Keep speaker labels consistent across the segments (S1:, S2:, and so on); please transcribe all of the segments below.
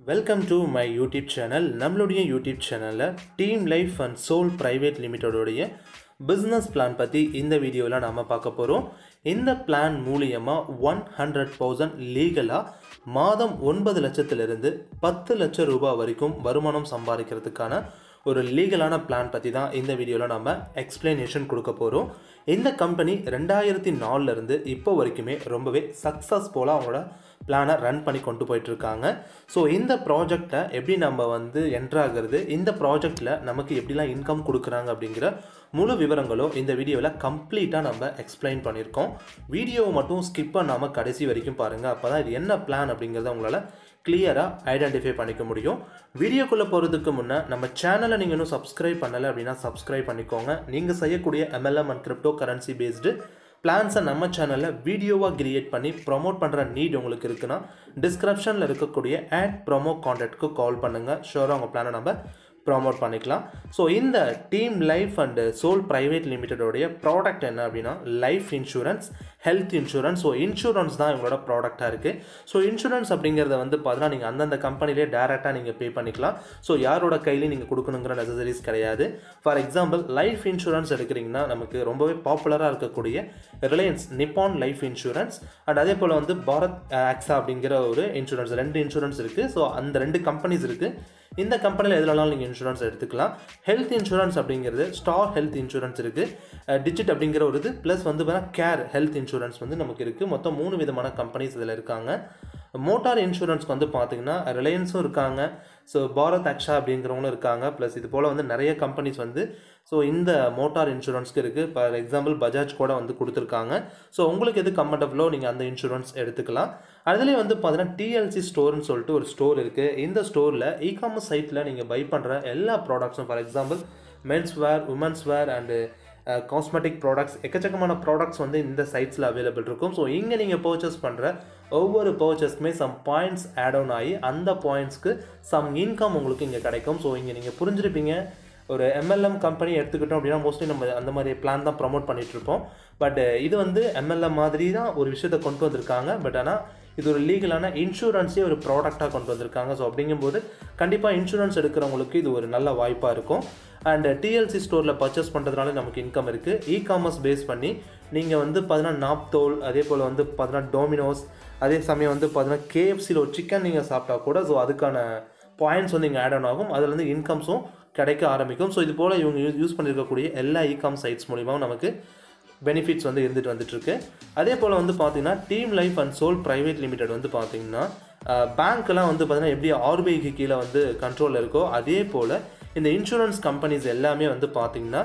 S1: welcome to my YouTube channel நம்மளுடைய YouTube சேனலில் team life and soul private லிமிட்டடோடைய business plan பற்றி இந்த வீடியோவில் நாம் பார்க்க போகிறோம் இந்த பிளான் மூலியமாக ஒன் ஹண்ட்ரட் தௌசண்ட் லீகலாக மாதம் ஒன்பது லட்சத்திலிருந்து பத்து லட்சம் ரூபாய் வரைக்கும் வருமானம் சம்பாதிக்கிறதுக்கான ஒரு லீகலான பிளான் பற்றி தான் இந்த வீடியோவில் நம்ம எக்ஸ்பிளனேஷன் கொடுக்க போகிறோம் இந்த கம்பெனி ரெண்டாயிரத்தி நாலுலேருந்து இப்போ வரைக்குமே ரொம்பவே சக்ஸஸ்ஃபுல்லாக அவங்களோட பிளானை ரன் பண்ணி கொண்டு போயிட்டுருக்காங்க ஸோ இந்த ப்ராஜெக்டை எப்படி நம்ம வந்து என்ட்ராகிறது இந்த ப்ராஜெக்டில் நமக்கு எப்படிலாம் இன்கம் கொடுக்குறாங்க அப்படிங்கிற முழு விவரங்களும் இந்த வீடியோவில் கம்ப்ளீட்டாக நம்ம எக்ஸ்பிளைன் பண்ணியிருக்கோம் வீடியோவை மட்டும் ஸ்கிப் பண்ணாமல் கடைசி வரைக்கும் பாருங்கள் அப்போ தான் இது என்ன பிளான் அப்படிங்கிறத உங்களால் கிளியராக ஐடென்டிஃபை பண்ணிக்க முடியும் வீடியோக்குள்ளே போகிறதுக்கு முன்னே நம்ம சேனலை நீங்கள் இன்னும் சப்ஸ்கிரைப் பண்ணலை அப்படின்னா சப்ஸ்கிரைப் பண்ணிக்கோங்க நீங்கள் செய்யக்கூடிய MLM and cryptocurrency based பிளான்ஸை நம்ம சேனலில் வீடியோவாக கிரியேட் பண்ணி ப்ரொமோட் பண்ணுற நீட் உங்களுக்கு இருக்குன்னா டிஸ்கிரிப்ஷனில் இருக்கக்கூடிய ஆட் ப்ரொமோ கான்டாக்ட்க்கு கால் பண்ணுங்கள் ஷோராக உங்கள் பிளானை நம்ம ப்ரொமோட் பண்ணிக்கலாம் ஸோ இந்த team life and soul private லிமிட்டடோடைய ப்ராடக்ட் என்ன அப்படின்னா life insurance health insurance so insurance தான் இவங்களோட ப்ராடக்டாக இருக்குது ஸோ இன்சூரன்ஸ் அப்படிங்கிறத வந்து பார்த்தீங்கன்னா நீங்கள் அந்தந்த கம்பெனிலே டேரெக்டாக நீங்கள் பே பண்ணிக்கலாம் ஸோ யாரோட கையிலையும் நீங்கள் கொடுக்கணுங்கிற நெசசரிஸ் கிடையாது ஃபார் எக்ஸாம்பிள் லைஃப் இன்சூரன்ஸ் எடுக்கிறீங்கன்னா நமக்கு ரொம்பவே பாப்புலராக இருக்கக்கூடிய Reliance Nippon life insurance and அதே போல் வந்து பாரத் ஆக்ஸா அப்படிங்கிற ஒரு இன்சூரன்ஸ் ரெண்டு இன்சூரன்ஸ் இருக்குது ஸோ அந்த ரெண்டு கம்பெனிஸ் இருக்குது இந்த கம்பெனியில் எதுலனாலும் நீங்கள் இன்சூரன்ஸ் எடுத்துக்கலாம் ஹெல்த் இன்சூரன்ஸ் அப்படிங்கிறது ஸ்டார் ஹெல்த் இன்சூரன்ஸ் இருக்குது டிஜிட் அப்படிங்கிற ஒரு இது ப்ளஸ் வந்து பார்த்தீங்கன்னா கேர் ஹெல்த் இன்சூரன்ஸ் வந்து நமக்கு இருக்குது மொத்தம் மூணு விதமான கம்பெனிஸ் இதில் இருக்காங்க மோட்டார் இன்சூரன்ஸ்க்கு வந்து பார்த்தீங்கன்னா ரிலையன்ஸும் இருக்காங்க ஸோ பாரத் அக்ஷா அப்படிங்கிறவங்களும் இருக்காங்க ப்ளஸ் இது போல் வந்து நிறைய கம்பெனிஸ் வந்து ஸோ இந்த மோட்டார் இன்சூரன்ஸ்க்கு இருக்குது ஃபார் எக்ஸாம்பிள் பஜாஜ் கூட வந்து கொடுத்துருக்காங்க ஸோ உங்களுக்கு எது கம்ஃபர்டபுளோ நீங்கள் அந்த இன்சூரன்ஸ் எடுத்துக்கலாம் அதுலேயே வந்து பார்த்தீங்கன்னா டிஎல்சி ஸ்டோர்னு சொல்லிட்டு ஒரு ஸ்டோர் இருக்குது இந்த ஸ்டோரில் இ காமர்ஸ் சைட்டில் நீங்கள் பை பண்ணுற எல்லா ப்ராடக்ட்ஸும் for example men's wear women's wear and cosmetic products எக்கச்சக்கமான ப்ராடக்ட்ஸ் வந்து இந்த சைட்ஸில் அவைலபிள் இருக்கும் ஸோ இங்கே நீங்கள் பர்ச்சேஸ் பண்ணுற ஒவ்வொரு பர்ச்சேஸ்க்குமே சம் பாயிண்ட்ஸ் ஆட் ஆன் ஆகி அந்த பாயிண்ட்ஸ்க்கு சம் இன்கம் உங்களுக்கு இங்கே கிடைக்கும் ஸோ இங்கே நீங்கள் புரிஞ்சிருப்பீங்க ஒரு எம்எல்எம் கம்பெனி எடுத்துக்கிட்டோம் அப்படின்னா மோஸ்ட்லி நம்ம அந்த மாதிரி பிளான் தான் ப்ரமோட் பண்ணிகிட்ருப்போம் பட் இது வந்து எம்எல்எம் மாதிரி தான் ஒரு விஷயத்தை கொண்டு வந்திருக்காங்க பட் ஆனால் இது ஒரு லீகலான இன்சூரன்ஸே ஒரு ப்ராடக்டாக கொண்டு வந்திருக்காங்க ஸோ அப்படிங்கும்போது கண்டிப்பாக இன்சூரன்ஸ் எடுக்கிறவங்களுக்கு இது ஒரு நல்ல வாய்ப்பாக இருக்கும் அண்ட் டிஎல்சி ஸ்டோரில் பர்ச்சேஸ் பண்ணுறதுனால நமக்கு இன்கம் இருக்குது இ காமர்ஸ் பேஸ் பண்ணி நீங்கள் வந்து பார்த்தீங்கன்னா நாப்தோல் அதே போல் வந்து பார்த்தீங்கன்னா டோமினோஸ் அதே சமயம் வந்து பார்த்தீங்கன்னா கேஎஃப்சியில் ஒரு சிக்கன் நீங்கள் சாப்பிட்டா கூட ஸோ அதுக்கான பாயிண்ட்ஸ் வந்து இங்கே ஆட் ஆன் ஆகும் அதுலேருந்து இன்கம்ஸும் கிடைக்க ஆரம்பிக்கும் ஸோ இது போல் இவங்க யூஸ் யூஸ் பண்ணியிருக்கக்கூடிய எல்லா இ காம் சைட்ஸ் மூலிமாவும் நமக்கு பெனிஃபிட்ஸ் வந்து இருந்துட்டு வந்துட்டுருக்கு அதே போல் வந்து பார்த்தீங்கன்னா team life and soul private limited வந்து பார்த்தீங்கன்னா பேங்க்கெலாம் வந்து பார்த்தீங்கன்னா எப்படி ஆர்பிஐக்கு கீழே வந்து கண்ட்ரோலில் இருக்கோ அதே போல் இந்த இன்சூரன்ஸ் கம்பெனிஸ் எல்லாமே வந்து பார்த்தீங்கன்னா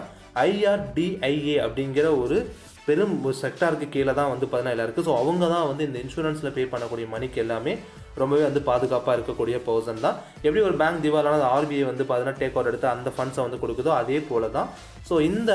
S1: ஐஆர்டிஐஏ அப்படிங்கிற ஒரு பெரும் ஒரு செக்டாருக்கு கீழே தான் வந்து பார்த்தீங்கன்னா எல்லாம் இருக்குது ஸோ அவங்க தான் வந்து இந்த இன்சூரன்ஸில் பே பண்ணக்கூடிய மணிக்கு எல்லாமே ரொம்பவே வந்து பாதுகாப்பாக இருக்கக்கூடிய பர்சன் தான் எப்படி ஒரு பேங்க் திவாலான ஆர்பிஐ வந்து பார்த்தீங்கன்னா டேக் ஓவர் எடுத்து அந்த ஃபண்ட்ஸை வந்து கொடுக்குதோ அதே போல தான் ஸோ இந்த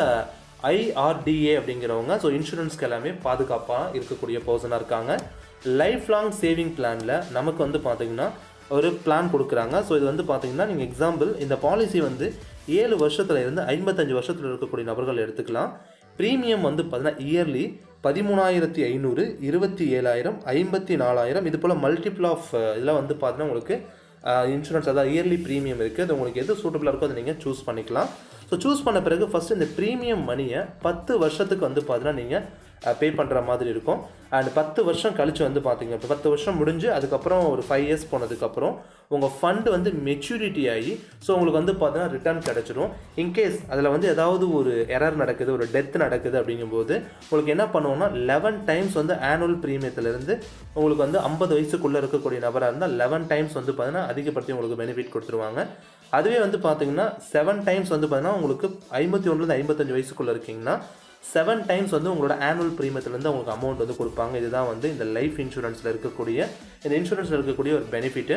S1: ஐஆர்டிஏ அப்படிங்கிறவங்க ஸோ இன்சூரன்ஸ்க்கு எல்லாமே பாதுகாப்பாக இருக்கக்கூடிய பர்சனாக இருக்காங்க லைஃப் லாங் சேவிங் பிளானில் நமக்கு வந்து பார்த்திங்கன்னா ஒரு பிளான் கொடுக்குறாங்க ஸோ இது வந்து பார்த்தீங்கன்னா நீங்கள் எக்ஸாம்பிள் இந்த பாலிசி வந்து ஏழு வருஷத்தில் இருந்து ஐம்பத்தஞ்சு வருஷத்தில் இருக்கக்கூடிய நபர்கள் எடுத்துக்கலாம் ப்ரீமியம் வந்து பார்த்தீங்கன்னா இயர்லி பதிமூணாயிரத்தி ஐநூறு இருபத்தி ஏழாயிரம் ஐம்பத்தி நாலாயிரம் இது போல் மல்டிபிள் ஆஃப் இதெல்லாம் வந்து பார்த்தீங்கன்னா உங்களுக்கு இன்சூரன்ஸ் அதாவது இயர்லி ப்ரீமியம் இருக்குது அது உங்களுக்கு எது சூட்டபுளாக இருக்கோ அதை நீங்கள் சூஸ் பண்ணிக்கலாம் ஸோ சூஸ் பண்ண பிறகு ஃபஸ்ட்டு இந்த ப்ரீமியம் மணியை பத்து வருஷத்துக்கு வந்து பார்த்தீங்கன்னா நீங்கள் பே பண்ணுற மாதிரி இருக்கும் அண்ட் பத்து வருஷம் கழித்து வந்து பார்த்தீங்க இப்போ பத்து வருஷம் முடிஞ்சு அதுக்கப்புறம் ஒரு ஃபைவ் இயர்ஸ் போனதுக்கப்புறம் உங்கள் ஃபண்டு வந்து மெச்சூரிட்டி ஆகி ஸோ உங்களுக்கு வந்து பார்த்தீங்கன்னா ரிட்டர்ன் கிடச்சிரும் இன்கேஸ் அதில் வந்து ஏதாவது ஒரு எரர் நடக்குது ஒரு டெத் நடக்குது அப்படிங்கும்போது உங்களுக்கு என்ன பண்ணுவோம்னா லெவன் டைம்ஸ் வந்து ஆனுவல் ப்ரீமியத்துலேருந்து உங்களுக்கு வந்து ஐம்பது வயசுக்குள்ளே இருக்கக்கூடிய நபராக இருந்தால் லெவன் டைம்ஸ் வந்து பார்த்தீங்கன்னா அதிகப்படுத்தி உங்களுக்கு பெனிஃபிட் கொடுத்துருவாங்க அதுவே வந்து பார்த்தீங்கன்னா செவன் டைம்ஸ் வந்து பார்த்தீங்கன்னா உங்களுக்கு ஐம்பத்தி ஒன்றுலேருந்து ஐம்பத்தஞ்சு வயசுக்குள்ளே இருக்கீங்கன்னா செவன் டைம்ஸ் வந்து உங்களோட ஆனுவல் ப்ரீமியத்துலேருந்து உங்களுக்கு அமௌண்ட் வந்து கொடுப்பாங்க இதுதான் வந்து இந்த லைஃப் இன்சூரன்ஸில் இருக்கக்கூடிய இந்த இன்சூரன்ஸில் இருக்கக்கூடிய ஒரு பெனிஃபிட்டு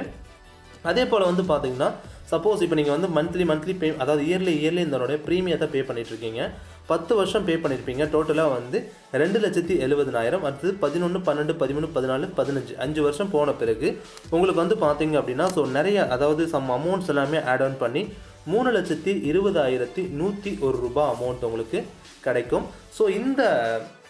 S1: அதே போல் வந்து பார்த்தீங்கன்னா சப்போஸ் இப்போ நீங்கள் வந்து மந்த்லி மந்த்லி பே அதாவது இயர்லி இயர்லி இதனுடைய ப்ரீமியத்தை பே பண்ணிட்டுருக்கீங்க பத்து வருஷம் பே பண்ணியிருப்பீங்க டோட்டலாக வந்து ரெண்டு லட்சத்தி எழுபதனாயிரம் அடுத்தது பதினொன்று பன்னெண்டு பதிமூணு பதினாலு பதினஞ்சு அஞ்சு வருஷம் போன பிறகு உங்களுக்கு வந்து பார்த்தீங்க அப்படின்னா ஸோ நிறைய அதாவது சம் அமௌண்ட்ஸ் எல்லாமே ஆட் ஆன் பண்ணி மூணு லட்சத்தி இருபதாயிரத்தி நூற்றி ஒரு ரூபாய் அமௌண்ட் உங்களுக்கு கிடைக்கும் ஸோ இந்த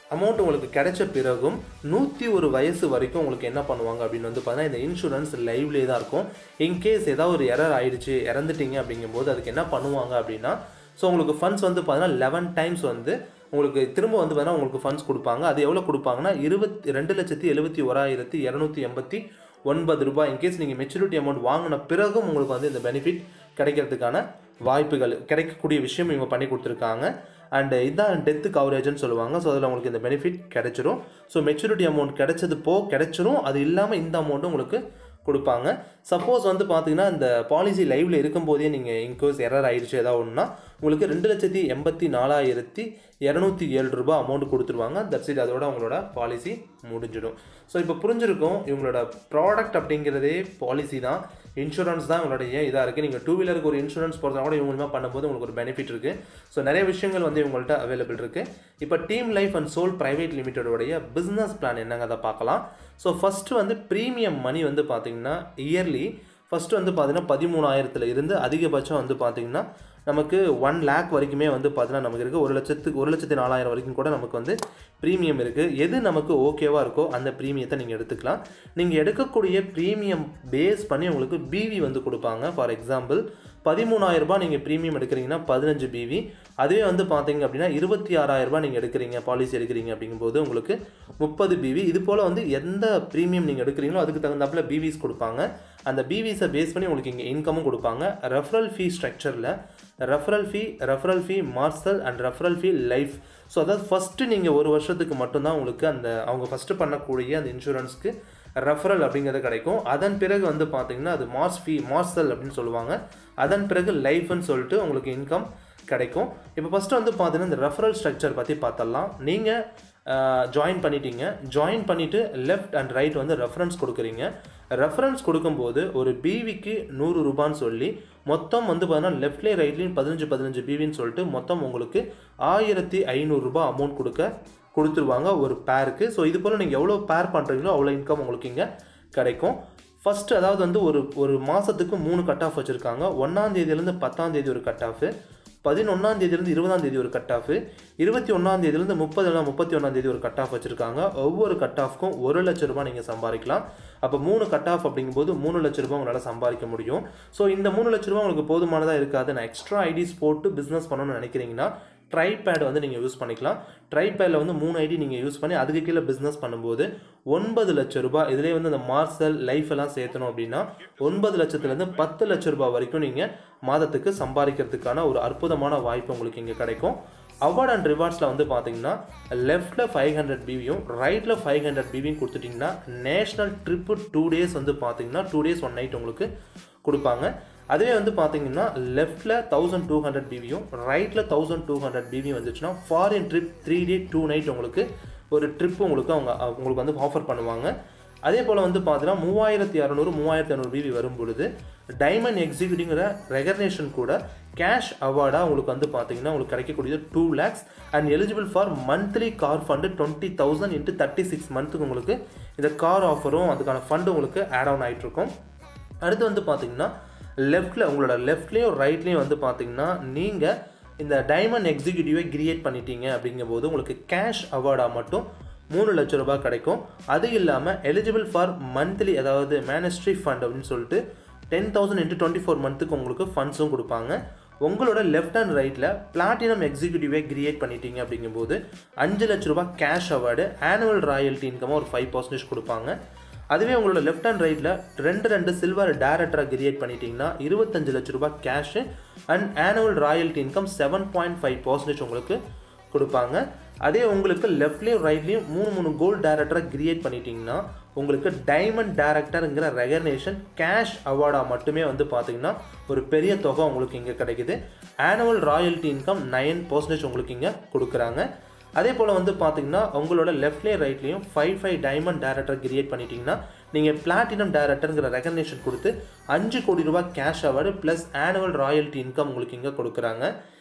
S1: அமௌண்ட் உங்களுக்கு கிடைச்ச பிறகும் நூற்றி ஒரு வயசு வரைக்கும் உங்களுக்கு என்ன பண்ணுவாங்க அப்படின்னு வந்து பார்த்தீங்கன்னா இந்த இன்சூரன்ஸ் லைவ்லேயே தான் இருக்கும் இன்கேஸ் ஏதாவது ஒரு எரர் ஆயிடுச்சு இறந்துட்டீங்க அப்படிங்கும்போது அதுக்கு என்ன பண்ணுவாங்க அப்படின்னா ஸோ உங்களுக்கு ஃபண்ட்ஸ் வந்து பார்த்தீங்கன்னா லெவன் டைம்ஸ் வந்து உங்களுக்கு திரும்ப வந்து பார்த்தீங்கன்னா உங்களுக்கு ஃபண்ட்ஸ் கொடுப்பாங்க அது எவ்வளோ கொடுப்பாங்கன்னா இருபத்தி ரெண்டு லட்சத்தி எழுபத்தி ஓராயிரத்தி இரநூத்தி எண்பத்தி ஒன்பது ரூபாய் இன்கேஸ் நீங்கள் மெச்சூரிட்டி அமௌண்ட் வாங்கின பிறகும் உங்களுக்கு வந்து இந்த பெனிஃபிட் கிடைக்கிறதுக்கான வாய்ப்புகள் கிடைக்கக்கூடிய விஷயம் இவங்க பண்ணி கொடுத்துருக்காங்க அண்ட் இதுதான் டெத்து கவரேஜ்னு சொல்லுவாங்க ஸோ அதில் உங்களுக்கு இந்த பெனிஃபிட் கிடைச்சிரும் ஸோ மெச்சூரிட்டி அமௌண்ட் கிடைச்சது போ கிடைச்சிரும் அது இல்லாமல் இந்த அமௌண்ட்டும் உங்களுக்கு கொடுப்பாங்க சப்போஸ் வந்து பார்த்தீங்கன்னா இந்த பாலிசி லைவில் இருக்கும்போதே நீங்கள் இன்கோஸ் எரர் ஆயிடுச்சு ஏதாவது ஒன்றுனா உங்களுக்கு ரெண்டு லட்சத்தி எண்பத்தி நாலாயிரத்தி இரநூத்தி ஏழு ரூபாய் அமௌண்ட் கொடுத்துருவாங்க தட்ஸ் இட் அதோட உங்களோட பாலிசி முடிஞ்சிடும் ஸோ இப்போ புரிஞ்சிருக்கும் இவங்களோட ப்ராடக்ட் அப்படிங்கிறதே பாலிசி தான் இன்சூரன்ஸ் தான் உங்களுடைய இதாக இருக்குது நீங்கள் டூ வீலருக்கு ஒரு இன்சூரன்ஸ் போகிறதா கூட இவங்க மூலமாக பண்ணும்போது உங்களுக்கு ஒரு பெனிஃபிட் இருக்குது ஸோ நிறைய விஷயங்கள் வந்து இவங்கள்ட்ட அவைலபிள் இருக்குது இப்போ team life and soul private லிமிட்டடோடைய பிஸ்னஸ் பிளான் என்னங்க அதை பார்க்கலாம் ஸோ ஃபஸ்ட்டு வந்து ப்ரீமியம் மணி வந்து பார்த்தீங்கன்னா இயர்லி ஃபஸ்ட்டு வந்து பார்த்தீங்கன்னா பதிமூணாயிரத்தில் இருந்து அதிகபட்சம் வந்து பார்த்தீங்கன்னா நமக்கு ஒன் லேக் வரைக்குமே வந்து பார்த்தீங்கன்னா நமக்கு இருக்குது ஒரு லட்சத்துக்கு ஒரு லட்சத்தி நாலாயிரம் வரைக்கும் கூட நமக்கு வந்து ப்ரீமியம் இருக்குது எது நமக்கு ஓகேவாக இருக்கோ அந்த ப்ரீமியத்தை நீங்கள் எடுத்துக்கலாம் நீங்கள் எடுக்கக்கூடிய ப்ரீமியம் பேஸ் பண்ணி உங்களுக்கு பிவி வந்து கொடுப்பாங்க ஃபார் எக்ஸாம்பிள் பதிமூணாயிரம் ரூபாய் நீங்கள் ப்ரீமியம் எடுக்கிறீங்கன்னா பதினஞ்சு பிவி அதுவே வந்து பார்த்தீங்க அப்படின்னா இருபத்தி ஆறாயிரம் ரூபாய் நீங்கள் எடுக்கிறீங்க பாலிசி எடுக்கிறீங்க அப்படிங்கும்போது உங்களுக்கு முப்பது பிவி இது போல் வந்து எந்த ப்ரீமியம் நீங்கள் எடுக்கிறீங்களோ அதுக்கு தகுந்தாப்புல பிவிஸ் கொடுப்பாங்க அந்த பிவிஸை பேஸ் பண்ணி உங்களுக்கு இங்கே இன்கமும் கொடுப்பாங்க ரெஃபரல் ஃபீ ஸ்ட்ரக்சரில் ரெஃபரல் ஃபீ ரெஃபரல் ஃபீ மார்சல் and referral fee life so அதாவது ஃபஸ்ட்டு நீங்கள் ஒரு வருஷத்துக்கு மட்டும்தான் உங்களுக்கு அந்த அவங்க ஃபஸ்ட்டு பண்ணக்கூடிய அந்த இன்சூரன்ஸ்க்கு ரெஃபரல் அப்படிங்கிறது கிடைக்கும் அதன் பிறகு வந்து பார்த்தீங்கன்னா அது மார்ஸ் ஃபீ மார்சல் அப்படின்னு சொல்லுவாங்க அதன் பிறகு லைஃப்னு சொல்லிட்டு உங்களுக்கு இன்கம் கிடைக்கும் இப்போ ஃபஸ்ட்டு வந்து பார்த்தீங்கன்னா இந்த ரெஃபரல் ஸ்ட்ரக்சர் பற்றி பார்த்தலாம் நீங்கள் ஜாயின் பண்ணிட்டீங்க ஜாயின் பண்ணிவிட்டு லெஃப்ட் அண்ட் ரைட் வந்து ரெஃபரன்ஸ் கொடுக்குறீங்க ரெஃபரன்ஸ் கொடுக்கும்போது ஒரு பிவிக்கு நூறு ரூபான்னு சொல்லி மொத்தம் வந்து பார்த்தீங்கன்னா லெஃப்ட்லேயும் ரைட்லேயும் பதினஞ்சு பதினஞ்சு பிவின்னு சொல்லிட்டு மொத்தம் உங்களுக்கு ஆயிரத்தி ஐநூறுரூபா அமௌண்ட் கொடுக்க கொடுத்துருவாங்க ஒரு பேருக்கு ஸோ இது போல் நீங்கள் எவ்வளோ பேர் பண்ணுறீங்களோ அவ்வளோ இன்கம் உங்களுக்கு இங்கே கிடைக்கும் ஃபஸ்ட்டு அதாவது வந்து ஒரு ஒரு மாதத்துக்கு மூணு கட் ஆஃப் வச்சுருக்காங்க ஒன்றாம் தேதியிலேருந்து பத்தாம் தேதி ஒரு கட் ஆஃபு பதினொன்றாம் தேதியிலேருந்து இருபதாம் தேதி ஒரு கட் ஆஃப் இருபத்தி ஒன்றாம் தேதியிலேருந்து முப்பது இல்லை முப்பத்தி ஒன்றாம் தேதி ஒரு கட் ஆஃப் வச்சுருக்காங்க ஒவ்வொரு கட் ஆஃப்க்கும் ஒரு லட்ச ரூபாய் நீங்கள் சம்பாதிக்கலாம் அப்போ மூணு கட் ஆஃப் அப்படிங்கும்போது மூணு லட்ச ரூபாய் உங்களால் சம்பாதிக்க முடியும் ஸோ இந்த மூணு லட்ச ரூபாய் உங்களுக்கு போதுமானதாக இருக்காது நான் எக்ஸ்ட்ரா ஐடிஸ் போட்டு பிஸ்னஸ் பண்ணணும்னு நினைக்கிறீங்கன்னா ட்ரைபேட் வந்து நீங்கள் யூஸ் பண்ணிக்கலாம் ட்ரைபேடில் வந்து மூணு ஐடி நீங்கள் யூஸ் பண்ணி அதுக்கு கீழே பிஸ்னஸ் பண்ணும்போது ஒன்பது லட்ச ரூபாய் இதிலே வந்து இந்த மார்சல் லைஃப் எல்லாம் சேர்த்தணும் அப்படின்னா ஒன்பது லட்சத்துலேருந்து பத்து லட்ச ரூபாய் வரைக்கும் நீங்கள் மாதத்துக்கு சம்பாதிக்கிறதுக்கான ஒரு அற்புதமான வாய்ப்பு உங்களுக்கு இங்கே கிடைக்கும் அவார்ட் அண்ட் ரிவார்ட்ஸில் வந்து பார்த்தீங்கன்னா லெஃப்ட்டில் ஃபைவ் ஹண்ட்ரட் பிவியும் ரைட்டில் ஃபைவ் ஹண்ட்ரட் பிவியும் கொடுத்துட்டிங்கன்னா நேஷ்னல் ட்ரிப்பு டூ டேஸ் வந்து பார்த்தீங்கன்னா டூ டேஸ் ஒன் நைட் உங்களுக்கு கொடுப்பாங்க அதுவே வந்து பார்த்தீங்கன்னா லெஃப்ட்டில் தௌசண்ட் டூ ஹண்ட்ரட் பிவியும் ரைட்டில் தௌசண்ட் டூ ஹண்ட்ரட் பிவியும் வந்துச்சுன்னா foreign trip three day two night உங்களுக்கு ஒரு ட்ரிப் உங்களுக்கு அவங்க உங்களுக்கு வந்து ஆஃபர் பண்ணுவாங்க அதே போல் வந்து பார்த்தீங்கன்னா மூவாயிரத்தி இரநூறு மூவாயிரத்தி இரநூறு பிவி வரும் பொழுது டைமண்ட் எக்ஸிக்யூட்டிங்கிற ரெகக்னேஷன் கூட கேஷ் அவார்டாக உங்களுக்கு வந்து பார்த்தீங்கன்னா உங்களுக்கு கிடைக்கக்கூடியது two lakhs and eligible for monthly car fund twenty thousand into thirty six மந்த்துக்கு உங்களுக்கு இந்த கார் ஆஃபரும் அதுக்கான ஃபண்டு உங்களுக்கு ஆட் ஆன் ஆகிட்டு இருக்கும் அடுத்து வந்து பார்த்தீங்கன்னா லெஃப்ட்டில் உங்களோட லெஃப்ட்லேயும் ரைட்லேயும் வந்து பார்த்தீங்கன்னா நீங்கள் இந்த டைமண்ட் எக்ஸிக்யூட்டிவை கிரியேட் பண்ணிட்டீங்க அப்படிங்கும்போது உங்களுக்கு கேஷ் அவார்டாக மட்டும் மூணு லட்ச ரூபாய் கிடைக்கும் அது இல்லாமல் எலிஜிபிள் ஃபார் மந்த்லி அதாவது மேனஸ்ட்ரி ஃபண்ட் அப்படின்னு சொல்லிட்டு ten thousand into twenty four மந்த்துக்கு உங்களுக்கு ஃபண்ட்ஸும் கொடுப்பாங்க உங்களோட லெஃப்ட் அண்ட் ரைட்டில் பிளாட்டினம் எக்ஸிக்யூட்டிவே கிரியேட் பண்ணிட்டீங்க அப்படிங்கும்போது அஞ்சு லட்ச ரூபாய் கேஷ் அவார்டு ஆனுவல் ராயல்ட்டி இன்கமாக ஒரு ஃபைவ் பர்சன்டேஜ் கொடுப்பாங்க அதுவே உங்களோட லெஃப்ட் அண்ட் ரைட்டில் ரெண்டு ரெண்டு சில்வர் டேரக்டராக கிரியேட் பண்ணிட்டீங்கன்னா இருபத்தஞ்சு லட்ச ரூபாய் cash and annual royalty income seven point five percentage உங்களுக்கு கொடுப்பாங்க அதே உங்களுக்கு லெஃப்ட்லேயும் ரைட்லேயும் மூணு மூணு கோல்டு டேரக்டராக கிரியேட் பண்ணிட்டீங்கன்னா உங்களுக்கு டைமண்ட் டேரக்டருங்கிற ரெகனேஷன் கேஷ் அவார்டாக மட்டுமே வந்து பார்த்தீங்கன்னா ஒரு பெரிய தொகை உங்களுக்கு இங்கே கிடைக்குது annual royalty income nine percentage உங்களுக்கு இங்கே கொடுக்குறாங்க அதே போல் வந்து பார்த்தீங்கன்னா உங்களோட லெஃப்ட்லேயும் ரைட்லேயும் five five diamond director create பண்ணிட்டீங்கன்னா நீங்கள் பிளாட்டினம் டேரக்டருங்கிற ரெகனேஷன் கொடுத்து அஞ்சு கோடி ரூபாய் cash award plus annual royalty income உங்களுக்கு இங்கே கொடுக்குறாங்க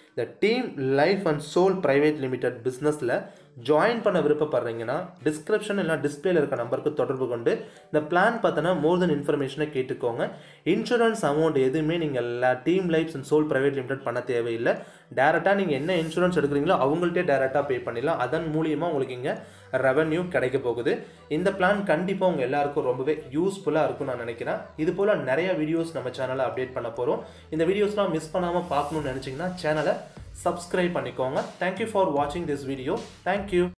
S1: இந்த team life and soul private limited பிஸ்னஸில் ஜாயின் பண்ண விருப்பப்படுறீங்கன்னா டிஸ்கிரிப்ஷன் இல்லை டிஸ்பிளேல இருக்க நம்பருக்கு தொடர்பு கொண்டு இந்த பிளான் பார்த்தோன்னா மோர் தென் இன்ஃபர்மேஷனை கேட்டுக்கோங்க இன்சூரன்ஸ் அமௌண்ட் எதுவுமே நீங்கள் team life's and soul private limited பண்ண தேவையில்லை டேரெக்டாக நீங்கள் என்ன இன்சூரன்ஸ் எடுக்கிறீங்களோ அவங்கள்ட்டே டேரெக்டாக பே பண்ணிடலாம் அதன் மூலியமாக உங்களுக்கு இங்கே ரெவன்யூ கிடைக்க போகுது இந்த பிளான் கண்டிப்பாக உங்கள் எல்லாருக்கும் ரொம்பவே யூஸ்ஃபுல்லாக இருக்கும்னு நான் நினைக்கிறேன் இது போல் நிறைய வீடியோஸ் நம்ம சேனலை அப்டேட் பண்ண போகிறோம் இந்த வீடியோஸ்லாம் மிஸ் பண்ணாமல் பார்க்கணும்னு நினச்சிங்கன்னா சேனலை சப்ஸ்கிரைப் பண்ணிக்கோங்க தேங்க்யூ ஃபார் வாட்சிங் திஸ் வீடியோ தேங்க்யூ